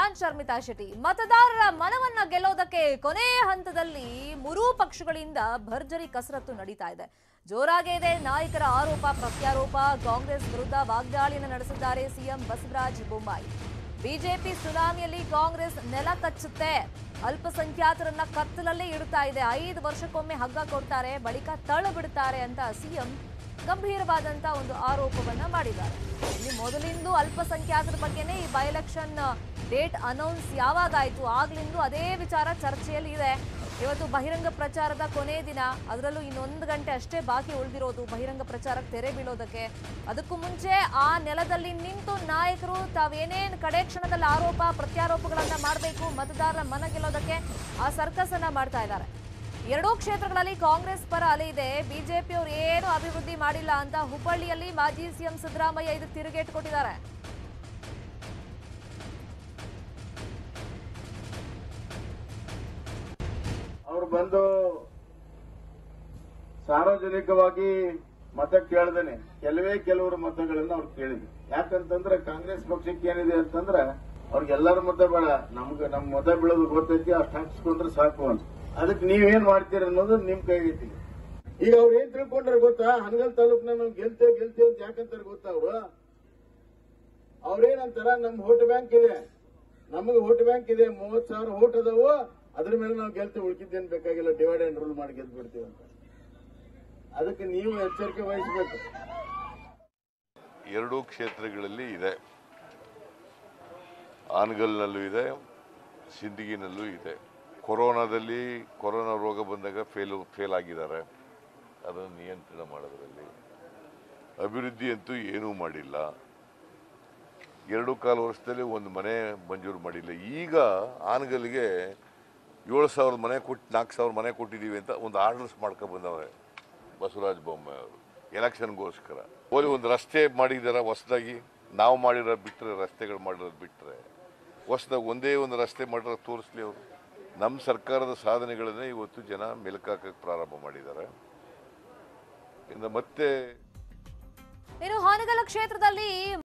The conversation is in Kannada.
ನಾನ್ ಶರ್ಮಿತಾ ಶೆಟ್ಟಿ ಮತದಾರರ ಮನವನ್ನ ಗೆಲ್ಲೋದಕ್ಕೆ ಕೊನೆ ಹಂತದಲ್ಲಿ ಮೂರೂ ಪಕ್ಷಗಳಿಂದ ಭರ್ಜರಿ ಕಸರತ್ತು ನಡೀತಾ ಇದೆ ಜೋರಾಗೇ ಇದೆ ನಾಯಕರ ಆರೋಪ ಪ್ರತ್ಯಾರೋಪ ಕಾಂಗ್ರೆಸ್ ವಿರುದ್ಧ ವಾಗ್ದಾಳಿಯನ್ನು ನಡೆಸಿದ್ದಾರೆ ಸಿಎಂ ಬಸವರಾಜ ಬೊಮ್ಮಾಯಿ ಬಿಜೆಪಿ ಸುನಾಮಿಯಲ್ಲಿ ಕಾಂಗ್ರೆಸ್ ನೆಲ ಕಚ್ಚುತ್ತೆ ಅಲ್ಪಸಂಖ್ಯಾತರನ್ನ ಕತ್ತಲಲ್ಲೇ ಇಡ್ತಾ ಇದೆ ಐದು ವರ್ಷಕ್ಕೊಮ್ಮೆ ಹಗ್ಗ ಕೊಡ್ತಾರೆ ಬಳಿಕ ತಳ್ಳು ಬಿಡ್ತಾರೆ ಅಂತ ಸಿಎಂ ಗಂಭೀರವಾದಂತ ಒಂದು ಆರೋಪವನ್ನ ಮಾಡಿದ್ದಾರೆ ಇಲ್ಲಿ ಮೊದಲಿಂದು ಅಲ್ಪಸಂಖ್ಯಾತರ ಬಗ್ಗೆನೇ ಈ ಬೈ ಎಲೆಕ್ಷನ್ ಡೇಟ್ ಅನೌನ್ಸ್ ಯಾವಾಗಾಯ್ತು ಆಗ್ಲಿಂದು ಅದೇ ವಿಚಾರ ಚರ್ಚೆಯಲ್ಲಿ ಇದೆ ಇವತ್ತು ಬಹಿರಂಗ ಪ್ರಚಾರದ ಕೊನೆ ದಿನ ಅದರಲ್ಲೂ ಇನ್ನೊಂದು ಗಂಟೆ ಅಷ್ಟೇ ಬಾಕಿ ಉಳಿದಿರೋದು ಬಹಿರಂಗ ಪ್ರಚಾರಕ್ಕೆ ತೆರೆ ಬೀಳೋದಕ್ಕೆ ಅದಕ್ಕೂ ಮುಂಚೆ ಆ ನೆಲದಲ್ಲಿ ನಿಂತು ನಾಯಕರು ತಾವೇನೇನು ಕಡೆ ಕ್ಷಣದಲ್ಲಿ ಆರೋಪ ಪ್ರತ್ಯಾರೋಪಗಳನ್ನ ಮಾಡಬೇಕು ಮತದಾರರ ಮನ ಗೆಲ್ಲೋದಕ್ಕೆ ಆ ಸರ್ಕಸ್ ಅನ್ನ ಮಾಡ್ತಾ ಇದ್ದಾರೆ ಎರಡೂ ಕ್ಷೇತ್ರಗಳಲ್ಲಿ ಕಾಂಗ್ರೆಸ್ ಪರ ಅಲೆ ಇದೆ ಬಿಜೆಪಿಯವರು ಏನು ಅಭಿವೃದ್ಧಿ ಮಾಡಿಲ್ಲ ಅಂತ ಹುಬ್ಬಳ್ಳಿಯಲ್ಲಿ ಮಾಜಿ ಸಿಎಂ ಸಿದ್ದರಾಮಯ್ಯ ಇದಕ್ಕೆ ತಿರುಗೇಟು ಕೊಟ್ಟಿದ್ದಾರೆ ಅವ್ರು ಬಂದು ಸಾರ್ವಜನಿಕವಾಗಿ ಮತ ಕೇಳ್ದೇನೆ ಕೆಲವೇ ಕೆಲವರು ಮತಗಳನ್ನ ಅವ್ರು ಕೇಳಿದ್ರು ಯಾಕಂತಂದ್ರೆ ಕಾಂಗ್ರೆಸ್ ಪಕ್ಷಕ್ಕೆ ಏನಿದೆ ಅಂತಂದ್ರೆ ಅವ್ರಿಗೆಲ್ಲರ ಮತ ಬೇಡ ನಮ್ಗೆ ನಮ್ ಮತ ಬೀಳೋದು ಗೊತ್ತೈತಿ ಅಷ್ಟು ಹಾಕ್ಸ್ಕೊಂಡ್ರೆ ಸಾಕು ಅಂತ ಅದಕ್ಕೆ ನೀವೇನ್ ಮಾಡ್ತೀರ ಅನ್ನೋದು ನಿಮ್ ಕೈಗೈತಿ ಈಗ ಅವ್ರು ಏನ್ ತಿಳ್ಕೊಂಡ್ರೆ ಗೊತ್ತಾ ಹನಗಲ್ ತಾಲೂಕ್ನ ನಾವು ಗೆಲ್ತೇವೆ ಗೆಲ್ತೇವೆ ಅಂತ ಯಾಕಂತಾರೆ ಗೊತ್ತಾ ಅವ್ರು ಅವ್ರೇನಂತಾರ ನಮ್ ವೋಟ್ ಬ್ಯಾಂಕ್ ಇದೆ ನಮಗೆ ವೋಟ್ ಬ್ಯಾಂಕ್ ಇದೆ ಮೂವತ್ ಸಾವಿರ ವೋಟ್ ಅದಾವು ಅದ್ರ ಮೇಲೆ ನಾವು ಗೆಲ್ತೇವೆ ಉಳ್ಕಿದ್ದೇನ್ ಬೇಕಾಗಿಲ್ಲ ಡಿವೈಡ್ ಅಂಡ್ ರೂಲ್ ಮಾಡಿ ಗೆದ್ದು ಬಿಡ್ತೀವಿ ಅಂತ ಅದಕ್ಕೆ ನೀವು ಎಚ್ಚರಿಕೆ ವಹಿಸಬೇಕು ಎರಡೂ ಕ್ಷೇತ್ರಗಳಲ್ಲಿ ಇದೆ ಆನಗಲ್ನಲ್ಲೂ ಇದೆ ಸಿಂದಗಿನಲ್ಲೂ ಇದೆ ಕೊರೋನಾದಲ್ಲಿ ಕೊರೋನಾ ರೋಗ ಬಂದಾಗ ಫೇಲ್ ಫೇಲ್ ಆಗಿದ್ದಾರೆ ಅದನ್ನು ನಿಯಂತ್ರಣ ಮಾಡೋದ್ರಲ್ಲಿ ಅಭಿವೃದ್ಧಿ ಅಂತೂ ಏನೂ ಮಾಡಿಲ್ಲ ಎರಡು ಕಾಲು ವರ್ಷದಲ್ಲಿ ಒಂದು ಮನೆ ಮಂಜೂರು ಮಾಡಿಲ್ಲ ಈಗ ಆನಗಲ್ಗೆ ಏಳು ಸಾವಿರದ ಮನೆ ಕೊಟ್ಟು ನಾಲ್ಕು ಸಾವಿರ ಮನೆ ಕೊಟ್ಟಿದ್ದೀವಿ ಅಂತ ಒಂದು ಆರ್ಡರ್ಸ್ ಮಾಡ್ಕೊಂಡು ಬಂದವೆ ಬಸವರಾಜ ಬೊಮ್ಮಾಯಿ ಅವರು ಎಲೆಕ್ಷನ್ಗೋಸ್ಕರ ಹೋಗಿ ಒಂದು ರಸ್ತೆ ಮಾಡಿದಾರ ಹೊಸದಾಗಿ ನಾವು ಮಾಡಿರೋ ಬಿಟ್ಟರೆ ರಸ್ತೆಗಳು ಮಾಡಿರೋದು ಬಿಟ್ಟರೆ ಹೊಸದಾಗಿ ಒಂದೇ ಒಂದು ರಸ್ತೆ ಮಾಡಿರೋ ತೋರಿಸ್ಲಿ ಅವರು ನಮ್ಮ ಸರ್ಕಾರದ ಸಾಧನೆಗಳನ್ನೇ ಇವತ್ತು ಜನ ಮೆಲುಕಾಕಕ್ಕೆ ಪ್ರಾರಂಭ ಮಾಡಿದ್ದಾರೆ ಇನ್ನು ಮತ್ತೆ ಇನ್ನು ಹಾನಗಲ ಕ್ಷೇತ್ರದಲ್ಲಿ